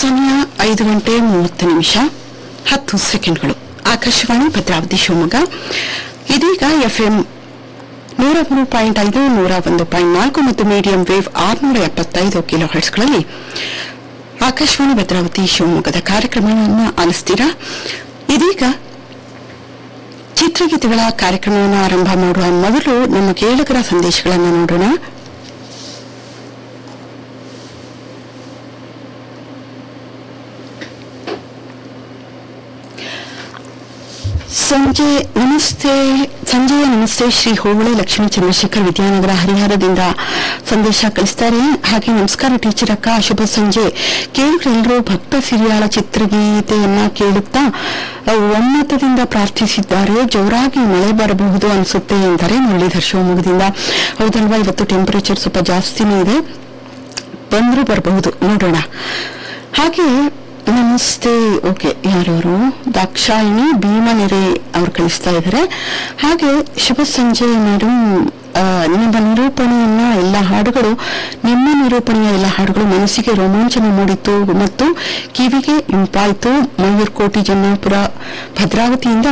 ಸಮಯ ಐದು ಗಂಟೆ ಮೂವತ್ತು ನಿಮಿಷ ಹತ್ತು ಸೆಕೆಂಡ್ಗಳು ಆಕಾಶವಾಣಿ ಭದ್ರಾವತಿ ಶಿವಮೊಗ್ಗ ಇದೀಗ ಎಫ್ಎಂ ನೂರ ಮೂರು ಪಾಯಿಂಟ್ ಐದು ನೂರ ಒಂದು ಪಾಯಿಂಟ್ ನಾಲ್ಕು ಮತ್ತು ಮೀಡಿಯಂ ವೇವ್ ಆರುನೂರ ಎಪ್ಪತ್ತೈದು ಕಿಲೋ ಹರ್ಟ್ಸ್ಗಳಲ್ಲಿ ಆಕಾಶವಾಣಿ ಭದ್ರಾವತಿ ಶಿವಮೊಗ್ಗದ ಕಾರ್ಯಕ್ರಮವನ್ನು ಆಲಿಸ್ತೀರಾ ಇದೀಗ ಚಿತ್ರಗೀತೆಗಳ ಕಾರ್ಯಕ್ರಮವನ್ನು ಆರಂಭ ಮಾಡುವ ಮೊದಲು ನಮ್ಮ ಕೇಳುಗರ ಸಂದೇಶಗಳನ್ನು ನೋಡೋಣ ಸಂಜೆ ನಮಸ್ತೆ ಸಂಜೆಯ ನಮಸ್ತೆ ಶ್ರೀ ಹೋಬಳಿ ಲಕ್ಷ್ಮೀ ಚಂದ್ರಶೇಖರ್ ವಿದ್ಯಾನಗರ ಹರಿಹರದಿಂದ ಸಂದೇಶ ಕಳಿಸ್ತಾರೆ ಹಾಗೆ ನಮಸ್ಕಾರ ಟೀಚರ್ ಅಕ್ಕ ಶುಭ ಸಂಜೆ ಕೇಳುಗರೆಲ್ಲರೂ ಭಕ್ತ ಸಿರಿಯಾಳ ಚಿತ್ರಗೀತೆಯನ್ನ ಕೇಳುತ್ತಾ ಅಹ್, ಒಮ್ಮತದಿಂದ ಪ್ರಾರ್ಥಿಸಿದ್ದಾರೆ ಜೋರಾಗಿ ಮಳೆ ಬರಬಹುದು ಅನಿಸುತ್ತೆ ಎಂದರೆ ಮುರಳೀಧರ್ ಶಿವಮೊಗ್ಗದಿಂದ ಹೌದಲ್ವಾ ಇವತ್ತು ಟೆಂಪರೇಚರ್ ಸ್ವಲ್ಪ ಜಾಸ್ತಿನೇ ಇದೆ ಬಂದರೂ ಬರಬಹುದು ನೋಡೋಣ ಹಾಗೆ ನಮಸ್ತೆ ಓಕೆ ಯಾರವರು ದಾಕ್ಷಾಯಿಣಿ ಭೀಮನೆರೆ ಅವ್ರು ಕಳಿಸ್ತಾ ಇದ್ದಾರೆ ಹಾಗೆ ಶುಭ ಸಂಜೆ ಮೇಡಮ್ ಆ, ನಿಮ್ಮ ನಿರೂಪಣೆಯನ್ನ ಎಲ್ಲ ಹಾಡುಗಳು ನಿಮ್ಮ ನಿರೂಪಣೆಯ ಎಲ್ಲ ಹಾಡುಗಳು ಮನಸ್ಸಿಗೆ ರೋಮಾಂಚನ ಮೂಡಿತು ಮತ್ತು ಕಿವಿಗೆ ಇಂಪಾಯಿತು ಮಯೂರ್ಕೋಟಿ ಜನ್ನಾಪುರ ಭದ್ರಾವತಿಯಿಂದ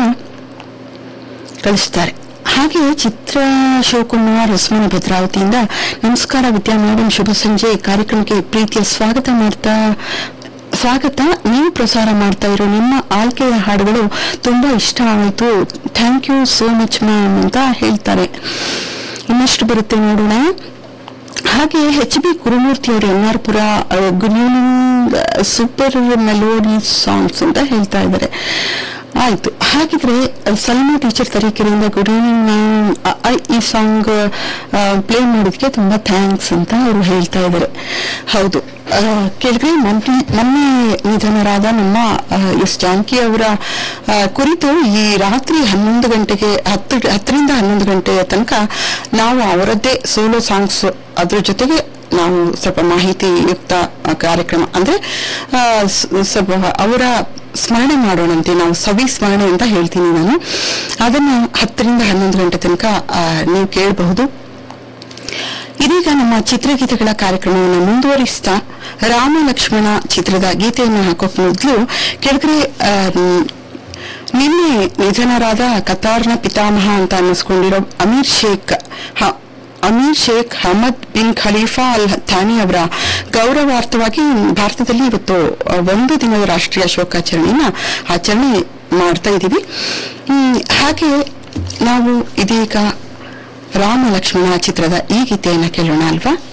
ಕಳಿಸ್ತಾರೆ ಹಾಗೆ ಚಿತ್ರ ಶಿವಕುಮಾರ್ ಹೊಸಮನೆ ಭದ್ರಾವತಿಯಿಂದ ನಮಸ್ಕಾರ ವಿದ್ಯಾ ಮೇಡಮ್ ಶುಭ ಸಂಜೆ ಕಾರ್ಯಕ್ರಮಕ್ಕೆ ಪ್ರೀತಿಯ ಸ್ವಾಗತ ಮಾಡ್ತಾ ಸ್ವಾಗತ ನೀವು ಪ್ರಸಾರ ಮಾಡ್ತಾ ಇರೋ ನಿಮ್ಮ ಆಯ್ಕೆಯ ಹಾಡುಗಳು ತುಂಬಾ ಇಷ್ಟ ಆಯಿತು thank you so much ma'am ಅಂತ ಹೇಳ್ತಾರೆ ಇನ್ನಷ್ಟು ಬರುತ್ತೆ ನೋಡೋಣ ಹಾಗೆ ಎಚ್ ಬಿ ಗುರುಮೂರ್ತಿ ಅವರು N R Pura good evening super melody songs ಅಂತ ಹೇಳ್ತಾ ಇದ್ದಾರೆ ಆಯ್ತು ಹಾಗಿದ್ರೆ ಸಲ್ಮಾ ಟೀಚರ್ ತರೀಕೆರೆಯಿಂದ ಗುಡ್ ಈವ್ನಿಂಗ್ ಮ್ಯಾಮ್ ಈ ಸಾಂಗ್ ಪ್ಲೇ ಮಾಡೋದಕ್ಕೆ ತುಂಬಾ ಥ್ಯಾಂಕ್ಸ್ ಅಂತ ಅವರು ಹೇಳ್ತಾ ಇದ್ದಾರೆ ಹೌದು ಆ, ಕೇಳಿದ್ರೆ ಮೊನ್ನೆ ಮೊನ್ನೆ ನಿಧನರಾದ ನಮ್ಮ ಆ, ಎಸ್ ಜಾನಕಿ ಅವರ ಆ, ಕುರಿತು ಈ ರಾತ್ರಿ ಹನ್ನೊಂದು ಗಂಟೆಗೆ ಹತ್ತು ಹತ್ತರಿಂದ ಹನ್ನೊಂದು ಗಂಟೆಯ ತನಕ ನಾವು ಅವರದ್ದೇ ಸೋಲೋ ಸಾಂಗ್ಸ್ ಅದ್ರ ಜೊತೆಗೆ ನಾವು ಸ್ವಲ್ಪ ಮಾಹಿತಿಯುಕ್ತ ಆ, ಕಾರ್ಯಕ್ರಮ ಅಂದ್ರೆ ಆ, ಸ್- ಸ್ವಲ್ಪ ಅವರ ಸ್ಮರಣೆ ಮಾಡೋಣಂತೆ ನಾವು ಸವಿ ಸ್ಮರಣೆ ಅಂತ ಹೇಳ್ತೀನಿ ನಾನು ಅದನ್ನ ಹತ್ತರಿಂದ ಹನ್ನೊಂದು ಗಂಟೆ ತನಕ ಆ, ನೀವು ಕೇಳಬಹುದು ಇದೀಗ ನಮ್ಮ ಚಿತ್ರಗೀತೆಗಳ ಕಾರ್ಯಕ್ರಮವನ್ನು ಮುಂದುವರಿಸ್ತಾ ರಾಮ ಲಕ್ಷ್ಮಣ ಚಿತ್ರದ ಗೀತೆಯನ್ನು ಹಾಕೋಕ್ ಮೊದಲು ಕೆಳಗಡೆ ಆ, ಮ್, ನಿನ್ನೆ ನಿಧನರಾದ ಕತಾರ್ನ ಪಿತಾಮಹ ಅಂತ ಅನ್ನಿಸ್ಕೊಂಡಿರೋ ಅಮೀರ್ ಶೇಖ್ ಹ- Amir Sheikh Hamad bin Khalifa Al Thani ಅವರ ಗೌರವಾರ್ಥವಾಗಿ ಭಾರತದಲ್ಲಿ ಇವತ್ತು ಆ, ಒಂದು ದಿನದ ರಾಷ್ಟ್ರೀಯ ಶೋಕಾಚರಣೆಯನ್ನ ಆಚರಣೆ ಮಾಡ್ತಾ ಇದ್ದೀವಿ ಹ್ಮ್, ಹಾಗೆ ನಾವು ಇದೀಗ ರಾಮ ಲಕ್ಷ್ಮಣ ಚಿತ್ರದ ಈ ಗೀತೆಯನ್ನು ಕೇಳೋಣ ಅಲ್ವಾ